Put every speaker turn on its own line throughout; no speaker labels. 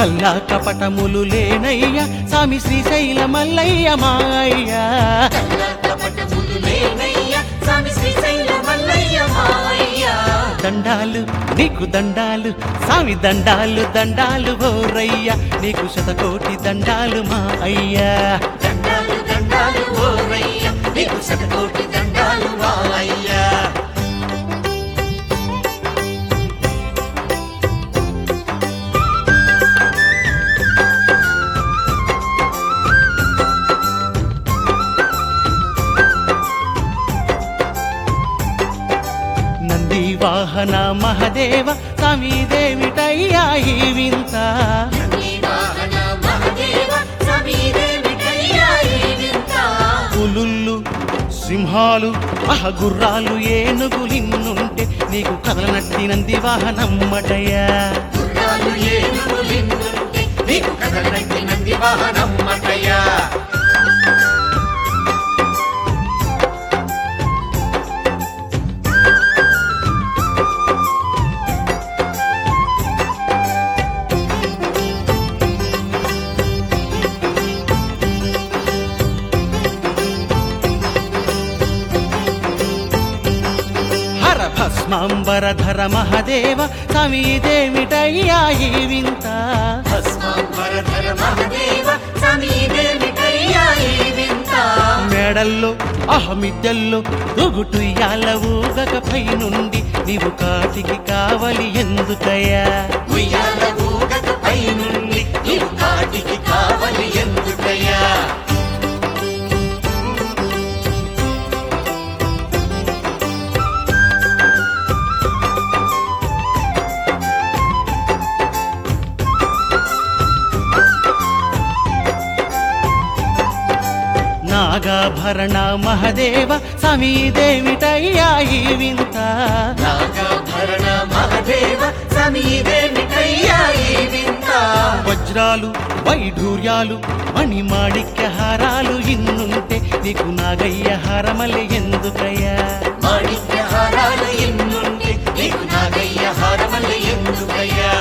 కల్లా కపటములు లేనయ్య స్వామి శ్రీశైల మల్లయ్య మాయ్య
కపటములు లేనయ్య స్వామి శ్రీశైల మల్లయ్య మాయ్య
దండాలు నీకు దండాలు స్వామి దండాలు దండాలు ఓరయ్య నీకు శతకోటి దండాలు మా అయ్యా
దండాలు దండాలు ఓరయ్య నీకు శతకోటి దండాలు మాయ్య
నంది వాహన మహదేవ స్వామి దేవిటయ్యా ఈ వింత
నీ వాహన మహదేవ స్వామి దేవికయ్యా ఈ వింత
పులుళ్ళు సింహాలు అహ గుర్రాలు ఏనుగులిన్నుంటే నీకు కదలనట్టి నంది వాహనమ్మటయ్యా
గుర్రాలు ఏనుగులిన్నుంటే నీకు కదలనట్టి నంది వాహనం మటయ్యా
హర భస్మాంబరధర మహదేవ స్వామి దేవిటయ్యా ఈ వింత
భస్మాంబరధర మహదేవ స్వామి దేవికయ్యా ఈ వింత
మేడల్లో అహమిద్దెల్లో దుగుటుయ్యాల ఊగక పై నుండి నీవు కాటికి కావలి ఎందుకయ్యా
ఉయ్యాల ఊగక పై నుండి నీవు కాటికి కావలి ఎందుకయ్యా
నాగాభరణ మహదేవ స్వామి దేవిటయ్యా ఈ వింత
నాగాభరణ మహదేవ స్వామి దేవికయ్యా ఈ వింత
వజ్రాలు వైఢూర్యాలు మణిమాణిక్య హారాలు ఇన్నుంటే నీకు నాగయ్య హారమలే ఎందుకయ్యా
మాణిక్య హారాలు ఎన్నుంటే నీకు నాగయ్య హారమల్ల ఎందుకయ్యా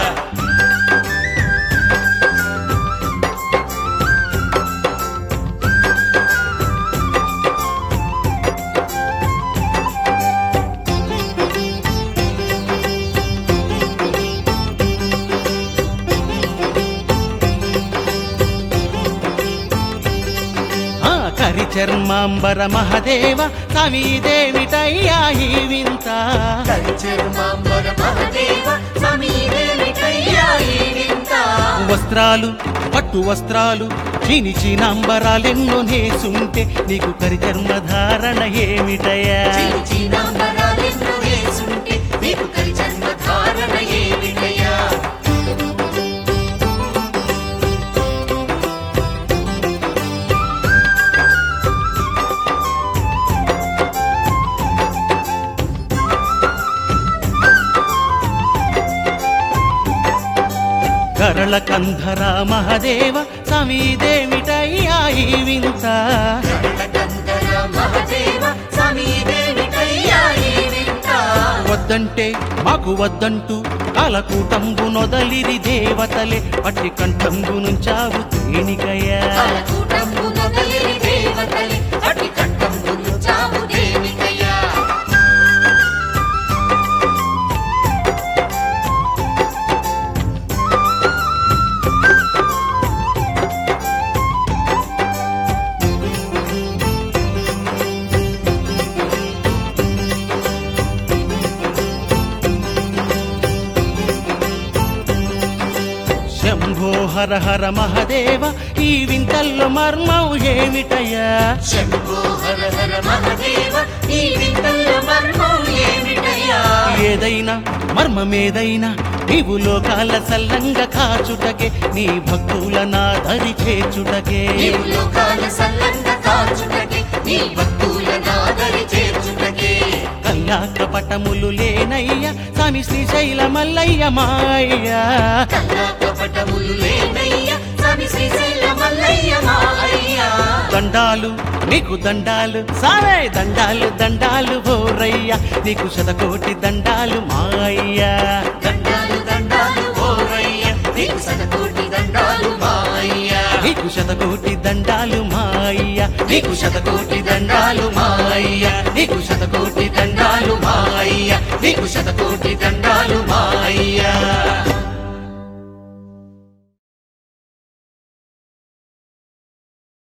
ఆ కరి చర్మాంబర మహదేవ స్వామి దేవిటయ్యా ఈ వింత
కంచర్మాంబర మహదేవ స్వామి దేవికయ్యా ఈ వింత
వస్త్రాలు పట్టు వస్త్రాలు చీని చీనాంబరాలెన్నో నేసుంటే నీకు కరి చర్మధారణ ఏమిటయ్యా
చిరుచినాంబరాలెన్నో వేసుంటే నీకు కరి జన్మ ధారణ ఏమిటయ్యా
కరళ కంధర మహదేవ స్వామి దేవిటయ్యా ఈ వింత
కరళకందర మహదేవ స్వామి దేవికయ్యా ఈ వింత
వద్దంటే మాకు వద్దంటూ కాలకూటంబు నొదలిరి దేవతలే పట్టి కంఠంబు నుంచావు తేనికయ్యా
కాలకూటంబు నొదలిరి దేవతలి అటి కంఠంబులు చావు దేవికయ్యా
శంభో హర హర మహదేవ ఈ వింతల్లో మర్మం ఏమిటయ్యా
శంభో హర హర మహదేవ ఈ వింతల్లో మర్మం ఏమిటయ్యా
ఏదైనా మర్మమేదైనా నీవు లోకాల సల్లంగా కాచుటకే నీ భక్తుల నా దరి చేర్చుటకే
నీవు లోకాల సల్లంగా కాచుటకే నీ భక్తుల నాదరి చేర్చుటకే
కల్లా కపటములు లేనయ్య స్వామి శ్రీశైల మల్లయ్య మాయ్య
కల్లా కపటములు లేనయ్య స్వామి శ్రీశైల మల్లయ్య మా అయ్యా
దండాలు నీకు దండాలు సారే దండాలు దండాలు ఓరయ్య నీకు శతకోటి దండాలు మాయ్య
దండాలు దండాలు ఓరయ్య నీకు శతకోటి దండాలు
దండాలు మాయ్య నీకు శతకోటి దండాలు మాయ్య నీకు శతకోటి